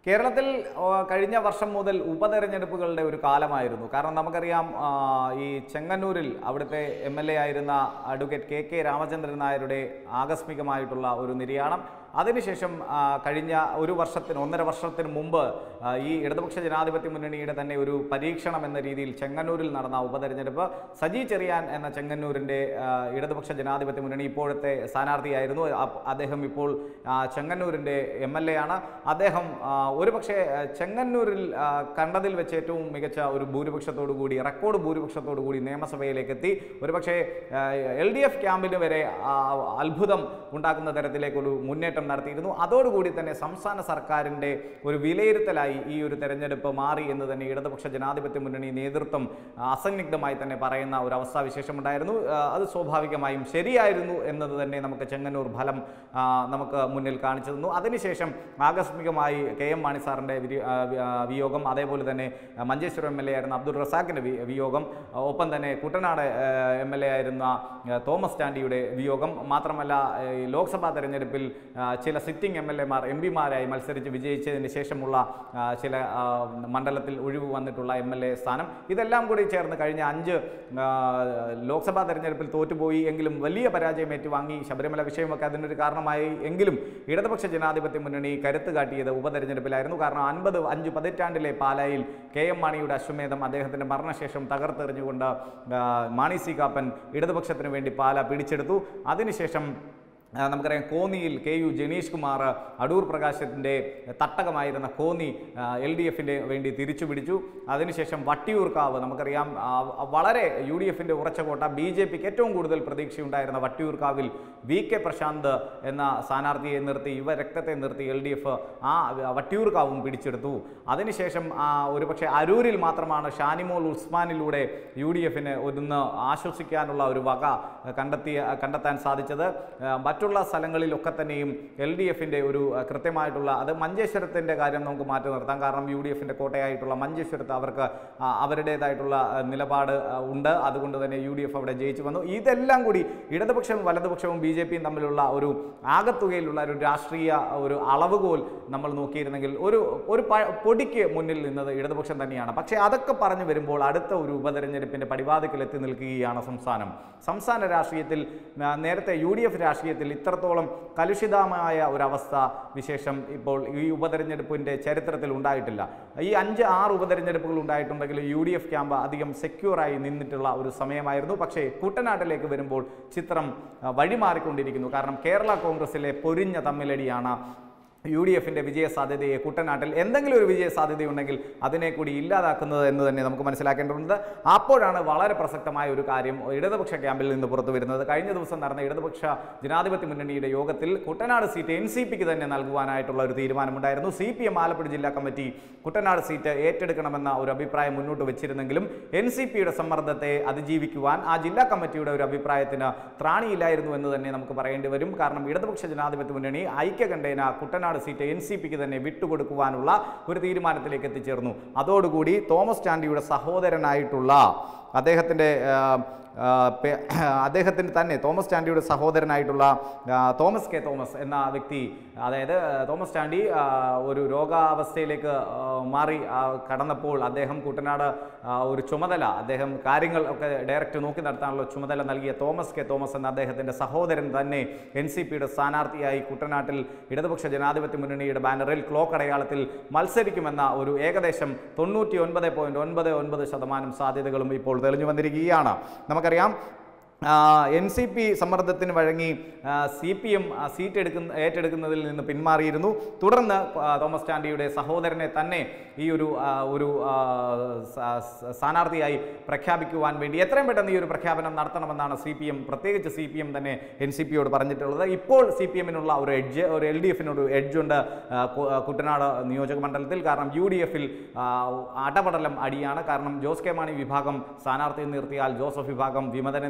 കേരളത്തിൽ ആ, കഴിഞ്ഞ വർഷം മുതൽ ഉപതെരഞ്ഞെടുപ്പുകളുടെ ഒരു കാലമായിരുന്നു കാരണം നമുക്കറിയാം ആ, ഈ ചെങ്ങന്നൂരിൽ അവിടുത്തെ എം എൽ എ ആയിരുന്ന അഡ്വക്കേറ്റ് കെ കെ രാമചന്ദ്രൻ നായരുടെ ആകസ്മികമായിട്ടുള്ള ഒരു നിര്യാണം അതിനുശേഷം ആ, കഴിഞ്ഞ ഒരു വർഷത്തിന് ഒന്നര വർഷത്തിന് മുമ്പ് ആ, ഈ ഇടതുപക്ഷ ജനാധിപത്യ മുന്നണിയുടെ തന്നെ ഒരു പരീക്ഷണം എന്ന രീതിയിൽ ചെങ്ങന്നൂരിൽ നടന്ന ഉപതെരഞ്ഞെടുപ്പ് സജി ചെറിയാൻ എന്ന ചെങ്ങന്നൂരിൻ്റെ ആ, ഇടതുപക്ഷ ജനാധിപത്യ മുന്നണി ഇപ്പോഴത്തെ സ്ഥാനാർത്ഥിയായിരുന്നു അപ്പ- അദ്ദേഹം ഇപ്പോൾ ആ, ചെങ്ങന്നൂരിൻ്റെ എം എൽ എ ആണ് അദ്ദേഹം ആ, ഒരുപക്ഷെ ആ, ചെങ്ങന്നൂരിൽ ആ, കണ്ടതിൽ വെച്ച് ഏറ്റവും മികച്ച ഒരു ഭൂരിപക്ഷത്തോടു കൂടി റെക്കോർഡ് ഭൂരിപക്ഷത്തോടു കൂടി നിയമസഭയിലേക്ക് എത്തി ഒരുപക്ഷെ എൽ ഡി എഫ് ക്യാമ്പിന് വരെ ആ, അത്ഭുതം ഉണ്ടാക്കുന്ന തരത്തിലേക്കൊരു മുന്നേറ്റം നടത്തിയിരുന്നു അതോടുകൂടി തന്നെ സംസ്ഥാന സർക്കാരിൻ്റെ ഒരു വിലയിരുത്തലായി ഈ ഒരു തെരഞ്ഞെടുപ്പ് മാറി എന്ന് തന്നെ ഇടതുപക്ഷ ജനാധിപത്യ മുന്നണി നേതൃത്വം ആ, അസന്നിഗ്ധമായി തന്നെ പറയുന്ന ഒരു അവസ്ഥാവിശേഷമുണ്ടായിരുന്നു ആ, അത് സ്വാഭാവികമായും ശരിയായിരുന്നു എന്നത് തന്നെ നമുക്ക് ചെങ്ങന്നൂർ ഫലം ആ, നമുക്ക് മുന്നിൽ കാണിച്ചു തന്നു അതിനുശേഷം ആകസ്മികമായി കെ എം മാണി സാറിൻ്റെ വിരി- ആ, വി- ആ, വിയോഗം അതേപോലെ തന്നെ ആ, മഞ്ചേശ്വരം എം എൽ എ ആയിരുന്ന അബ്ദുൾ റസാഖിൻ്റെ വി- വിയോഗം ആ, ഒപ്പം തന്നെ കുട്ടനാട് എം എൽ എ ആയിരുന്ന ആ, തോമസ് ചാണ്ടിയുടെ വിയോഗം മാത്രമല്ല ആ, ഈ ലോക്സഭാ തെരഞ്ഞെടുപ്പിൽ ആ, ചില സിറ്റിംഗ് എം എൽ എമാർ എം പിമാരായി മത്സരിച്ച് വിജയിച്ചതിന് ശേഷമുള്ള ആ, ചില ആ, മണ്ഡലത്തിൽ ഒഴിവ് വന്നിട്ടുള്ള എം എൽ എ സ്ഥാനം ഇതെല്ലാം കൂടി ചേർന്ന് കഴിഞ്ഞ അഞ്ച് ആ, ലോക്സഭാ തെരഞ്ഞെടുപ്പിൽ തോറ്റുപോയി എങ്കിലും വലിയ പരാജയം ഏറ്റുവാങ്ങി ശബരിമല വിഷയമൊക്കെ അതിനൊരു കാരണമായി എങ്കിലും ഇടതുപക്ഷ ജനാധിപത്യ മുന്നണി കരുത്ത് കാട്ടിയത് ഉപതെരഞ്ഞെടുപ്പിലായിരുന്നു കാരണം അൻപത് അഞ്ച് പതിറ്റാണ്ടിലെ പാലായിൽ കെ എം മാണിയുടെ അശ്വമേധം അദ്ദേഹത്തിൻ്റെ മരണശേഷം തകർത്തെറിഞ്ഞുകൊണ്ട് ആ, മാണി സി കാപ്പൻ ഇടതുപക്ഷത്തിന് വേണ്ടി പാല പിടിച്ചെടുത്തു അതിനുശേഷം ആ, നമുക്കറിയാം കോന്നിയിൽ കെ യു ജനീഷ് കുമാർ അടൂർ പ്രകാശത്തിൻ്റെ തട്ടകമായിരുന്ന കോന്നി എൽ ഡി എഫിൻ്റെ വേണ്ടി തിരിച്ചു പിടിച്ചു അതിനുശേഷം വട്ടിയൂർക്കാവ് നമുക്കറിയാം ആ, വളരെ യു ഡി എഫിൻ്റെ ഉറച്ച കോട്ട ബി ജെ പിക്ക് ഏറ്റവും കൂടുതൽ പ്രതീക്ഷയുണ്ടായിരുന്ന വട്ടിയൂർക്കാവിൽ വി കെ പ്രശാന്ത് എന്ന സ്ഥാനാർത്ഥിയെ നിർത്തി യുവ രക്തത്തെ നിർത്തി എൽ ഡി എഫ് ആ വട്ടിയൂർക്കാവും പിടിച്ചെടുത്തു അതിനുശേഷം ആ, ഒരുപക്ഷെ അരൂരിൽ മാത്രമാണ് ഷാനിമോൾ ഉസ്മാനിലൂടെ യു ഡി എഫിന് ഒന്ന് ആശ്വസിക്കാനുള്ള ഒരു വക കണ്ടെത്തിയ കണ്ടെത്താൻ സാധിച്ചത് ആ, മറ്റുള്ള സ്ഥലങ്ങളിലൊക്കെ തന്നെയും എൽ ഡി എഫിൻ്റെ ഒരു ആ, കൃത്യമായിട്ടുള്ള അത് മഞ്ചേശ്വരത്തിൻ്റെ കാര്യം നമുക്ക് മാറ്റി നിർത്താം കാരണം യു ഡി എഫിൻ്റെ കോട്ടയായിട്ടുള്ള മഞ്ചേശ്വരത്ത് അവർക്ക് ആ, അവരുടേതായിട്ടുള്ള ആ, നിലപാട് ആ, ഉണ്ട് അതുകൊണ്ട് തന്നെ യു ഡി എഫ് അവിടെ ജയിച്ചു വന്നു ഇതെല്ലാം കൂടി ഇടതുപക്ഷവും വലതുപക്ഷവും ബി ജെ പിയും തമ്മിലുള്ള ഒരു ആകത്തുകയിലുള്ള ഒരു രാഷ്ട്രീയ ഒരു അളവുകോൽ നമ്മൾ നോക്കിയിരുന്നെങ്കിൽ ഒരു ഒരു പ- പൊടിക്ക് മുന്നിൽ നിന്നത് ഇടതുപക്ഷം തന്നെയാണ് പക്ഷേ അതൊക്കെ പറഞ്ഞു വരുമ്പോൾ അടുത്ത ഒരു ഉപതെരഞ്ഞെടുപ്പിൻ്റെ പടിവാതിക്കൽ എത്തി നിൽക്കുകയാണ് സംസ്ഥാനം സംസ്ഥാന രാഷ്ട്രീയത്തിൽ ആ, നേരത്തെ യു ഡി എഫ് രാഷ്ട്രീയത്തിൽ ഇത്രത്തോളം കലുഷിതമായ ഒരവസ്ഥ വിശേഷം ഇപ്പോൾ ഈ ഉപതെരഞ്ഞെടുപ്പിൻ്റെ ചരിത്രത്തിൽ ഉണ്ടായിട്ടില്ല ഈ അഞ്ച് ആറ് ഉപതെരഞ്ഞെടുപ്പുകൾ ഉണ്ടായിട്ടുണ്ടെങ്കിൽ യു ഡി എഫ് ക്യാമ്പ് അധികം സെക്യൂറായി നിന്നിട്ടുള്ള ഒരു സമയമായിരുന്നു പക്ഷേ കുട്ടനാട്ടിലേക്ക് വരുമ്പോൾ ചിത്രം ആ, വഴിമാറിക്കൊണ്ടിരിക്കുന്നു കാരണം കേരള കോൺഗ്രസിലെ പൊരിഞ്ഞ തമ്മിലടിയാണ് യു ഡി എഫിൻ്റെ വിജയ സാധ്യതയെ കുട്ടനാട്ടിൽ എന്തെങ്കിലും ഒരു വിജയ സാധ്യതയുണ്ടെങ്കിൽ അതിനെ കൂടി ഇല്ലാതാക്കുന്നത് എന്ന് തന്നെ നമുക്ക് മനസ്സിലാക്കേണ്ടതുണ്ട് അപ്പോഴാണ് വളരെ പ്രസക്തമായ ഒരു കാര്യം ഇടതുപക്ഷ ക്യാമ്പിൽ നിന്ന് പുറത്തു വരുന്നത് കഴിഞ്ഞ ദിവസം നടന്ന ഇടതുപക്ഷ ജനാധിപത്യ മുന്നണിയുടെ യോഗത്തിൽ കുട്ടനാട് സീറ്റ് എൻ സി പിക്ക് തന്നെ നൽകുവാനായിട്ടുള്ള ഒരു തീരുമാനമുണ്ടായിരുന്നു സി പി എം ആലപ്പുഴ ജില്ലാ കമ്മിറ്റി കുട്ടനാട് സീറ്റ് ഏറ്റെടുക്കണമെന്ന ഒരു അഭിപ്രായം മുന്നോട്ട് വെച്ചിരുന്നെങ്കിലും എൻ സി പിയുടെ സമ്മർദ്ദത്തെ അതിജീവിക്കുവാൻ ആ ജില്ലാ കമ്മിറ്റിയുടെ ഒരു അഭിപ്രായത്തിന് ത്രാണിയില്ലായിരുന്നു എന്ന് തന്നെ നമുക്ക് പറയേണ്ടി വരും കാരണം ഇടതുപക്ഷ ജനാധിപത്യ മുന്നണി ഐക്യകണ്ഠേന കുട്ടനാട് സീറ്റ് എൻ സി പിക്ക് തന്നെ വിട്ടുകൊടുക്കുവാനുള്ള ഒരു തീരുമാനത്തിലേക്ക് എത്തിച്ചേർന്നു അതോടുകൂടി തോമസ് ചാണ്ടിയുടെ സഹോദരനായിട്ടുള്ള അദ്ദേഹത്തിൻ്റെ ആ, ആ, പേ- അദ്ദേഹത്തിന് തന്നെ തോമസ് ചാണ്ടിയുടെ സഹോദരനായിട്ടുള്ള ആ, തോമസ് കെ തോമസ് എന്ന വ്യക്തി അതായത് ആ, തോമസ് ചാണ്ടി ആ, ഒരു രോഗാവസ്ഥയിലേക്ക് ആ, മാറി ആ, കടന്നപ്പോൾ അദ്ദേഹം കുട്ടനാട് ആ, ഒരു ചുമതല അദ്ദേഹം കാര്യങ്ങൾ ഒക്കെ ഡയറക്റ്റ് നോക്കി നടത്താനുള്ള ചുമതല നൽകിയ തോമസ് കെ തോമസ് എന്ന അദ്ദേഹത്തിൻ്റെ സഹോദരൻ തന്നെ എൻ സി പിയുടെ സ്ഥാനാർത്ഥിയായി കുട്ടനാട്ടിൽ ഇടതുപക്ഷ ജനാധിപത്യ മുന്നണിയുടെ ബാനറിൽ ക്ലോക്ക് അടയാളത്തിൽ മത്സരിക്കുമെന്ന ഒരു ഏകദേശം തൊണ്ണൂറ്റി ഒൻപത് പോയിന്റ് ഒൻപത് ഒൻപത് ശതമാനം സാധ്യതകളും ഇപ്പോൾ തെളിഞ്ഞു വന്നിരിക്കുകയാണ് നമുക്കറിയാം എൻ സി പി സമ്മർദ്ദത്തിന് വഴങ്ങി സി പി എം സീറ്റ് എടുക്കുന്ന ഏറ്റെടുക്കുന്നതിൽ നിന്ന് പിന്മാറിയിരുന്നു തുടർന്ന് ആ, തോമസ് ചാണ്ടിയുടെ സഹോദരനെ തന്നെ ഈ ഒരു ആ, ഒരു ആ, സ- സ- സ്ഥാനാർത്ഥിയായി പ്രഖ്യാപിക്കുവാൻ വേണ്ടി എത്രയും പെട്ടെന്ന് ഈ ഒരു പ്രഖ്യാപനം നടത്തണമെന്നാണ് സി പി എം പ്രത്യേകിച്ച് സി പി എം തന്നെ എൻ സി പിയോട് പറഞ്ഞിട്ടുള്ളത് ഇപ്പോൾ സി പി എമ്മിനുള്ള ഒരു എഡ്ജ് ഒരു എൽ ഡി എഫിനൊരു എഡ്ജുണ്ട് ആ, കു- ആ, കുട്ടനാട് നിയോജക മണ്ഡലത്തിൽ കാരണം യു ഡി എഫിൽ അടപടലം അടിയാണ് കാരണം ജോസ് കെ മാണി വിഭാഗം സ്ഥാനാർത്ഥിയെ നിർത്തിയാൽ ജോസഫ് വിഭാഗം വിമതനെ നിർത്തും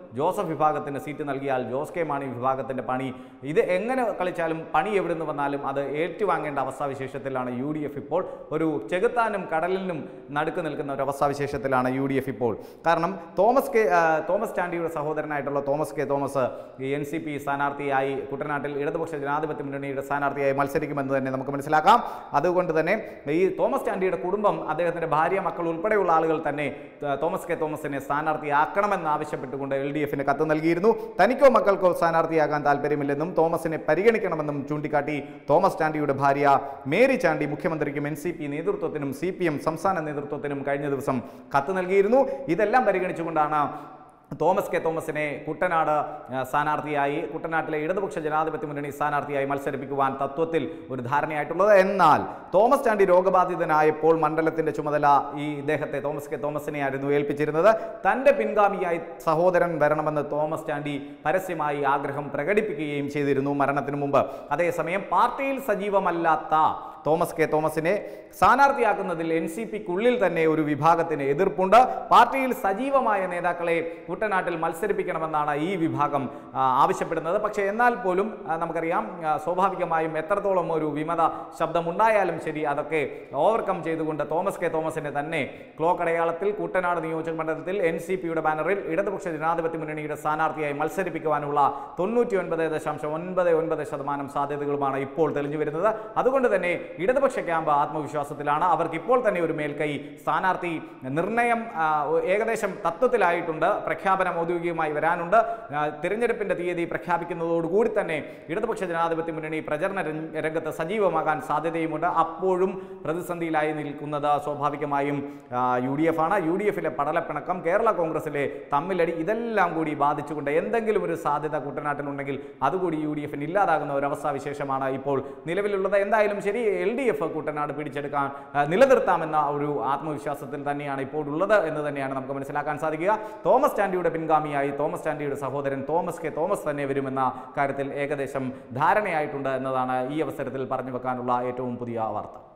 ജോസഫ് വിഭാഗത്തിന് സീറ്റ് നൽകിയാൽ ജോസ് കെ മാണി വിഭാഗത്തിൻ്റെ പണി ഇത് എങ്ങനെ കളിച്ചാലും പണി എവിടെ നിന്ന് വന്നാലും അത് ഏറ്റുവാങ്ങേണ്ട അവസ്ഥാവിശേഷത്തിലാണ് യു ഡി എഫ് ഇപ്പോൾ ഒരു ചെകുത്താനും കടലിനും നടുക്ക് നിൽക്കുന്ന ഒരു അവസ്ഥാവിശേഷത്തിലാണ് യു ഡി എഫ് ഇപ്പോൾ കാരണം തോമസ് കെ ആ, തോമസ് ചാണ്ടിയുടെ സഹോദരനായിട്ടുള്ള തോമസ് കെ തോമസ് ഈ എൻ സി പി സ്ഥാനാർത്ഥിയായി കുട്ടനാട്ടിൽ ഇടതുപക്ഷ ജനാധിപത്യ മുന്നണിയുടെ സ്ഥാനാർത്ഥിയായി മത്സരിക്കുമെന്ന് തന്നെ നമുക്ക് മനസ്സിലാക്കാം അതുകൊണ്ട് തന്നെ ഈ തോമസ് ചാണ്ടിയുടെ കുടുംബം അദ്ദേഹത്തിൻ്റെ ഭാര്യ മക്കൾ ഉൾപ്പെടെയുള്ള ആളുകൾ തന്നെ ത- തോമസ് കെ തോമസിനെ സ്ഥാനാർത്ഥിയാക്കണമെന്ന് ആവശ്യപ്പെട്ടുകൊണ്ട് എൽ ഡി എഫിന് കത്ത് നൽകിയിരുന്നു തനിക്കോ മക്കൾക്കോ സ്ഥാനാർത്ഥിയാകാൻ താല്പര്യമില്ലെന്നും തോമസിനെ പരിഗണിക്കണമെന്നും ചൂണ്ടിക്കാട്ടി തോമസ് ചാണ്ടിയുടെ ഭാര്യ മേരി ചാണ്ടി മുഖ്യമന്ത്രിക്കും എൻ സി പി നേതൃത്വത്തിനും സി പി എം സംസ്ഥാന നേതൃത്വത്തിനും കഴിഞ്ഞ ദിവസം കത്ത് നൽകിയിരുന്നു ഇതെല്ലാം പരിഗണിച്ചുകൊണ്ടാണ് തോമസ് കെ തോമസിനെ കുട്ടനാട് ആ, സ്ഥാനാർത്ഥിയായി കുട്ടനാട്ടിലെ ഇടതുപക്ഷ ജനാധിപത്യ മുന്നണി സ്ഥാനാർത്ഥിയായി മത്സരിപ്പിക്കുവാൻ തത്വത്തിൽ ഒരു ധാരണയായിട്ടുള്ളത് എന്നാൽ തോമസ് ചാണ്ടി രോഗബാധിതനായപ്പോൾ മണ്ഡലത്തിന്റെ ചുമതല ഈ ഇദ്ദേഹത്തെ തോമസ് കെ തോമസിനെയായിരുന്നു ഏൽപ്പിച്ചിരുന്നത് തന്റെ പിൻഗാമിയായി സഹോദരൻ വരണമെന്ന് തോമസ് ചാണ്ടി പരസ്യമായി ആഗ്രഹം പ്രകടിപ്പിക്കുകയും ചെയ്തിരുന്നു മരണത്തിനു മുമ്പ് അതേസമയം പാർട്ടിയിൽ സജീവമല്ലാത്ത തോമസ് കെ തോമസിനെ സ്ഥാനാർത്ഥിയാക്കുന്നതിൽ എൻ സി പിക്കുള്ളിൽ തന്നെ ഒരു വിഭാഗത്തിന് എതിർപ്പുണ്ട് പാർട്ടിയിൽ സജീവമായ നേതാക്കളെ കുട്ടനാട്ടിൽ മത്സരിപ്പിക്കണമെന്നാണ് ഈ വിഭാഗം ആ, ആവശ്യപ്പെടുന്നത് പക്ഷേ എന്നാൽ പോലും ആ, നമുക്കറിയാം ആ, സ്വാഭാവികമായും എത്രത്തോളം ഒരു വിമത ശബ്ദമുണ്ടായാലും ശരി അതൊക്കെ ഓവർകം ചെയ്തുകൊണ്ട് തോമസ് കെ തോമസിനെ തന്നെ ക്ലോക്ക് അടയാളത്തിൽ കുട്ടനാട് നിയോജക മണ്ഡലത്തിൽ എൻ സി പിയുടെ ബാനറിൽ ഇടതുപക്ഷ ജനാധിപത്യ മുന്നണിയുടെ സ്ഥാനാർത്ഥിയായി മത്സരിപ്പിക്കുവാനുള്ള തൊണ്ണൂറ്റി ഒൻപത് ദശാംശം ഒൻപത് ഒൻപത് ശതമാനം സാധ്യതകളുമാണ് ഇപ്പോൾ തെളിഞ്ഞു വരുന്നത് അതുകൊണ്ട് തന്നെ ഇടതുപക്ഷ ക്യാമ്പ് ആത്മവിശ്വാസത്തിലാണ് അവർക്ക് ഇപ്പോൾ തന്നെ ഒരു മേൽക്കൈ സ്ഥാനാർത്ഥി നിർണയം ആ, ഏകദേശം തത്വത്തിലായിട്ടുണ്ട് പ്രഖ്യാപനം ഔദ്യോഗികമായി വരാനുണ്ട് ആ, തിരഞ്ഞെടുപ്പിന്റെ തീയതി പ്രഖ്യാപിക്കുന്നതോടുകൂടി തന്നെ ഇടതുപക്ഷ ജനാധിപത്യ മുന്നണി പ്രചരണ രംഗ- രംഗത്ത് സജീവമാകാൻ സാധ്യതയുമുണ്ട് അപ്പോഴും പ്രതിസന്ധിയിലായി നിൽക്കുന്നത് സ്വാഭാവികമായും യു ഡി എഫ് ആണ് യു ഡി എഫിലെ പടലപ്പിണക്കം കേരള കോൺഗ്രസിലെ തമ്മിലടി ഇതെല്ലാം കൂടി ബാധിച്ചുകൊണ്ട് എന്തെങ്കിലും ഒരു സാധ്യത കുട്ടനാട്ടിലുണ്ടെങ്കിൽ അതുകൂടി യു ഡി എഫിന് ഇല്ലാതാകുന്ന ഒരു അവസ്ഥാവിശേഷമാണ് ഇപ്പോൾ നിലവിലുള്ളത് എന്തായാലും ശരി എൽ ഡി എഫ് കുട്ടനാട് പിടിച്ചെടുക്കാൻ ആ, നിലനിർത്താമെന്ന ഒരു ആത്മവിശ്വാസത്തിൽ തന്നെയാണ് ഇപ്പോൾ ഉള്ളത് എന്ന് തന്നെയാണ് നമുക്ക് മനസ്സിലാക്കാൻ സാധിക്കുക തോമസ് ചാണ്ടിയുടെ പിൻഗാമിയായി തോമസ് ചാണ്ടിയുടെ സഹോദരൻ തോമസ് കെ തോമസ് തന്നെ വരുമെന്ന കാര്യത്തിൽ ഏകദേശം ധാരണയായിട്ടുണ്ട് എന്നതാണ് ഈ അവസരത്തിൽ പറഞ്ഞു വെക്കാനുള്ള ഏറ്റവും പുതിയ വാർത്ത